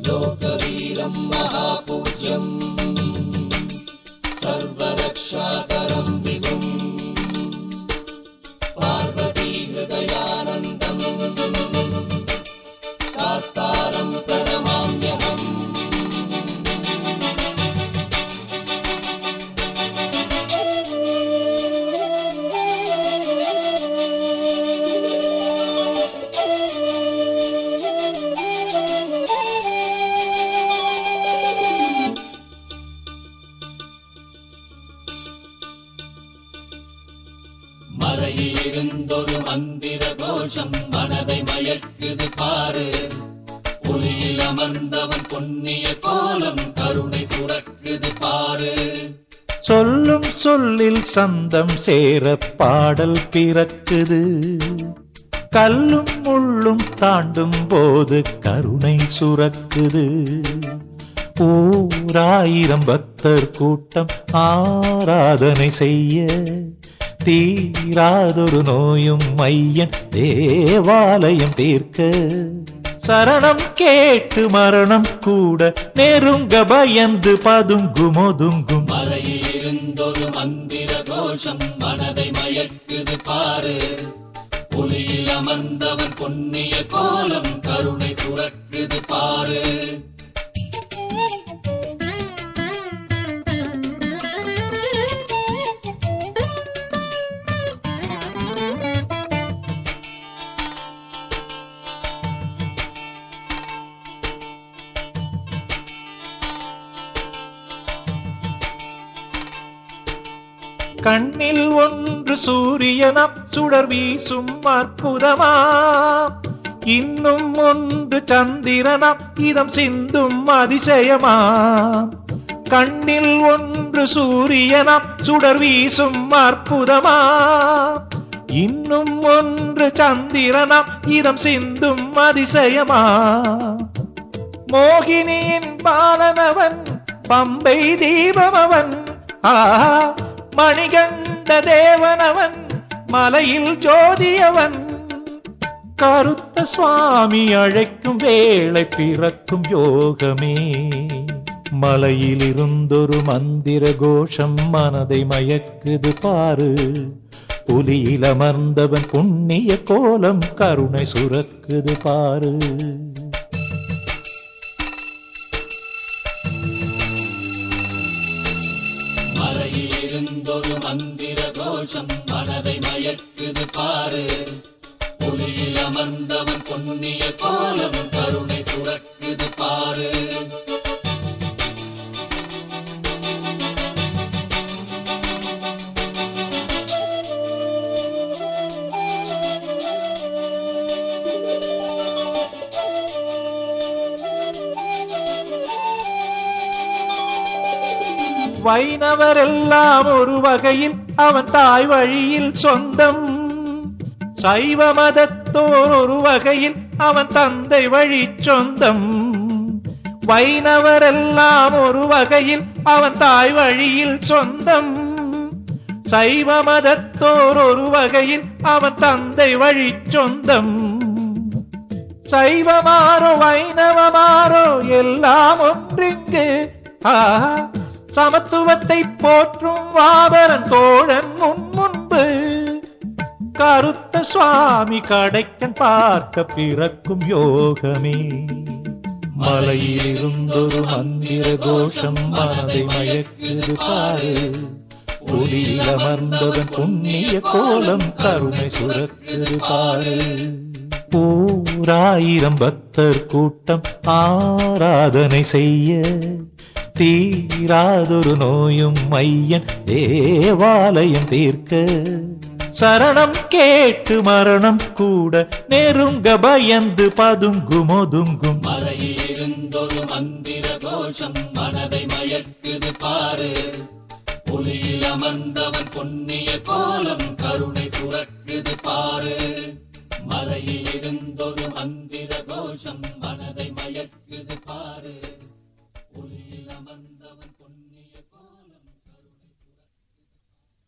लोकवीरं महापूज्यम् सर्वरक्षाकरं विभुम् पार्वती हृदयानन्दम् शास्तारं प्रणमाम्यहम् மலையிலிருந்தொரு மந்திர கோஷம் மனதை மயக்குது பாரு புலியில் அமர்ந்தவன் பொன்னிய கோலம் கருணை சுரக்குது பாரு சொல்லும் சொல்லில் சந்தம் சேர பாடல் பிறக்குது கல்லும் முள்ளும் தாண்டும் போது கருணை சுரக்குது ஓராயிரம் பக்தர் கூட்டம் ஆராதனை செய்ய தீராதொரு நோயும் மையன் தேவாலயம் தீர்க்க சரணம் கேட்டு மரணம் கூட நெருங்க பயந்து பதுங்கும் ஒதுங்கும் மலையிலிருந்தொரு மந்திர கோஷம் மனதை மயக்குது பாரு புலியில் அமர்ந்தவன் பொன்னிய கோலம் கருணை சுரக்குது பாரு கண்ணில் ஒன்று சூரியனம் சுடர் வீசும் அற்புதமா இன்னும் ஒன்று சந்திரனம் இதம் சிந்தும் அதிசயமா கண்ணில் ஒன்று சூரியனம் சுடர் வீசும் அற்புதமா இன்னும் ஒன்று சந்திரனம் இதம் சிந்தும் அதிசயமா மோகினியின் பாலனவன் பம்பை தீபமவன் ஆஹா மணிகண்ட தேவனவன் மலையில் ஜோதியவன் கருத்த சுவாமி அழைக்கும் வேளை பிறக்கும் யோகமே மலையில் இருந்தொரு மந்திர கோஷம் மனதை மயக்குது பாரு புலியில் அமர்ந்தவன் புண்ணிய கோலம் கருணை சுரக்குது பாரு மலையிலிருந்தொரு மந்திர கோஷம் மனதை மயக்குது பாரு புலியில் அமர்ந்தவன் பொன்னிய கோலம் கருணை சுரக்குது பாரு வைணவரெல்லாம் ஒரு வகையில் அவன் தாய் வழியில் சொந்தம் சைவ மதத்தோர் ஒரு வகையில் அவன் தந்தை வழி சொந்தம் வைணவரெல்லாம் ஒரு வகையில் அவன் தாய் வழியில் சொந்தம் சைவ மதத்தோர் ஒரு வகையில் அவன் தந்தை வழி சொந்தம் சைவமாரோ வைணவமாரோ எல்லாம் ஒன்றிங்கு ஆஹா சமத்துவத்தை போற்றும் வாபரன் தோழன் முன் முன்பு கருத்த சுவாமி கடைக்கன் பார்க்க பிறக்கும் யோகமே மலையில் இருந்தொரு மந்திர கோஷம் மனதை மயக்குது பாரு புலியில் அமர்ந்தவன் புண்ணிய கோலம் கருணை சுரக்குது பாரு ஓராயிரம் பக்தர் கூட்டம் ஆராதனை செய்ய தீராதொரு நோயும் மையன் தேவாலயம் தீர்க்க சரணம் கேட்டு மரணம் கூட நெருங்க பயந்து பதுங்கும் ஒதுங்கும் மலையிலிருந்தொரு மந்திர கோஷம் மனதை மயக்குது பாரு புலியில் அமர்ந்தவன் பொன்னிய கோலம் கருணை சுரக்குது பாரு மலையிலிருந்தொரு மந்திர கோஷம்